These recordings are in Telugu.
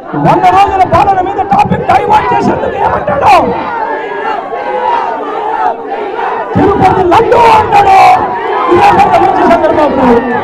వంద రోజుల పాలన మీద టాపిక్ డైవర్ట్ చేసేందుకు ఏమంటాడు తిరుపతి లడ్డు అంటాడు ఇదే పెద్ద మంచి చంద్రబాబు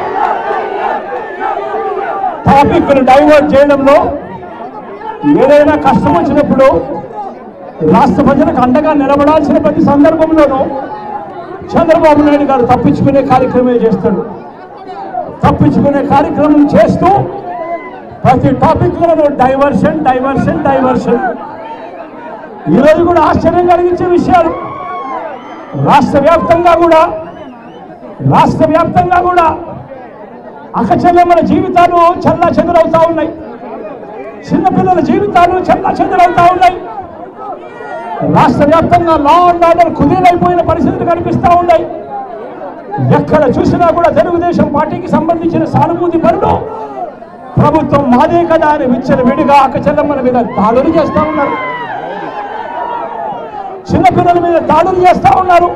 టాపిక్ డైవర్ట్ చేయడంలో ఏదైనా కష్టం వచ్చినప్పుడు రాష్ట్ర ప్రజలకు అండగా నిలబడాల్సిన ప్రతి సందర్భంలోనూ చంద్రబాబు నాయుడు గారు తప్పించుకునే కార్యక్రమే చేస్తాడు తప్పించుకునే కార్యక్రమం చేస్తూ ప్రతి టాపిక్లోనూ డైవర్షన్ డైవర్షన్ డైవర్షన్ ఈరోజు కూడా ఆశ్చర్యం కలిగించే విషయాలు రాష్ట్ర వ్యాప్తంగా కూడా రాష్ట్ర వ్యాప్తంగా కూడా అక్కచెల్లెమ్మల జీవితాలు చల్లా చెదరవుతా ఉన్నాయి చిన్నపిల్లల జీవితాలు చల్లా చెదరవుతా ఉన్నాయి రాష్ట్ర వ్యాప్తంగా లా అండ్ ఆర్డర్ కుదేలైపోయిన పరిస్థితులు కనిపిస్తూ ఉన్నాయి ఎక్కడ చూసినా కూడా తెలుగుదేశం పార్టీకి సంబంధించిన సానుభూతి పనులు ప్రభుత్వం మాదే కదా అని విచ్చల విడిగా అక్కచెల్లెమ్మల మీద దాడులు చేస్తూ ఉన్నారు చిన్నపిల్లల మీద దాడులు చేస్తూ ఉన్నారు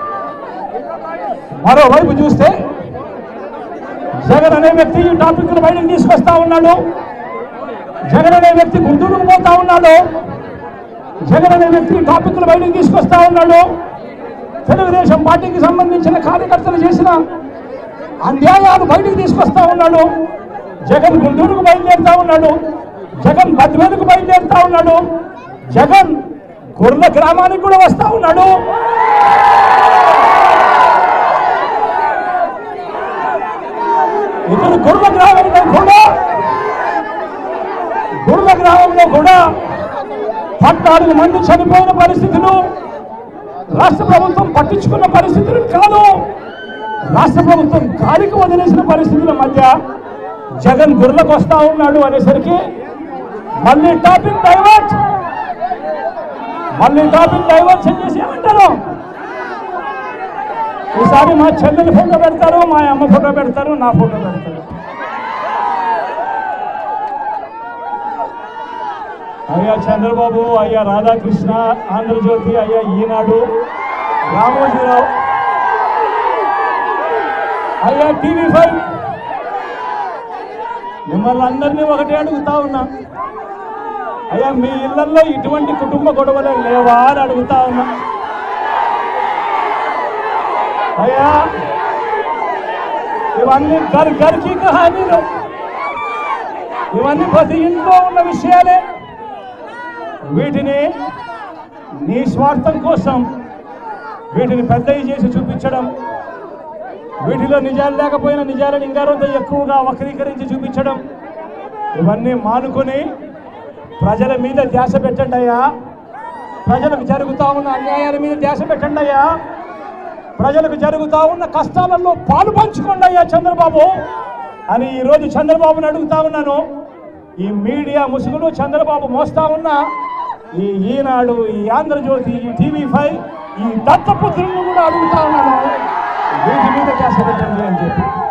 మరోవైపు చూస్తే జగన్ అనే వ్యక్తి ఈ టాపిక్ను బయటకు తీసుకొస్తా ఉన్నాడు జగన్ అనే వ్యక్తి గుంటూరుకు పోతా ఉన్నాడు జగన్ అనే వ్యక్తి ఈ టాపిక్ను బయటకు తీసుకొస్తా ఉన్నాడు తెలుగుదేశం పార్టీకి సంబంధించిన కార్యకర్తలు చేసిన అన్యాయాలు బయటకు తీసుకొస్తా ఉన్నాడు జగన్ గుంటూరుకు బయలుదేరుతా ఉన్నాడు జగన్ బద్వేలుకు బయలుదేరుతా ఉన్నాడు జగన్ గుర్ల గ్రామానికి కూడా వస్తా ఉన్నాడు ఇతను గుర్ల గ్రామంలో కూడా గుర్ల గ్రామంలో కూడా పద్నాలుగు మంది చనిపోయిన పరిస్థితులు రాష్ట్ర ప్రభుత్వం పట్టించుకున్న పరిస్థితులు కాదు రాష్ట్ర ప్రభుత్వం గాలికి వదిలేసిన పరిస్థితుల మధ్య జగన్ గుర్లకు వస్తా ఉన్నాడు అనేసరికి మళ్ళీ టాపిక్ డైవర్ట్ మళ్ళీ టాపిక్ డైవర్ట్ చేసి ఏమంటారు ఈసారి మా చెల్లెలి ఫోటో పెడతారు మా అమ్మ ఫోటో పెడతారు నా ఫోటో పెడతారు అయ్యా చంద్రబాబు అయ్యా రాధాకృష్ణ ఆంధ్రజ్యోతి అయ్యా ఈనాడు రామోజీరావు అయ్యా టీవీ ఫైవ్ మిమ్మల్ని అందరినీ ఒకటే అడుగుతా ఉన్నా అయ్యా మీ ఇళ్లలో ఇటువంటి కుటుంబ గొడవలు లేవా అని అడుగుతా ఉన్నా అయ్యా ఇవన్నీ గర్ గర్కి కహానీలు ఇవన్నీ ప్రతి ఇంట్లో ఉన్న విషయాలే వీటిని నీ స్వార్థం కోసం వీటిని పెద్దవి చేసి చూపించడం వీటిలో నిజాలు లేకపోయినా నిజాలను ఇంకారంత ఎక్కువగా వక్రీకరించి చూపించడం ఇవన్నీ మానుకొని ప్రజల మీద ధ్యాస పెట్టండి అయ్యా ప్రజలకు జరుగుతా ఉన్న అన్యాయాల మీద ధ్యాస పెట్టండి అయ్యా ప్రజలకు జరుగుతా ఉన్న కష్టాలలో పాలు పంచుకోండి అయ్యా చంద్రబాబు అని ఈరోజు చంద్రబాబుని అడుగుతా ఉన్నాను ఈ మీడియా ముసుగులు చంద్రబాబు మోస్తా ఉన్న ఈ ఈనాడు ఈ ఆంధ్రజ్యోతి ఈ టీవీ ఫైవ్ ఈ దత్తపుత్రులను కూడా అడుగుతా ఉన్నాను వీటి మీద ధ్యాస పెట్టండి అని చెప్పి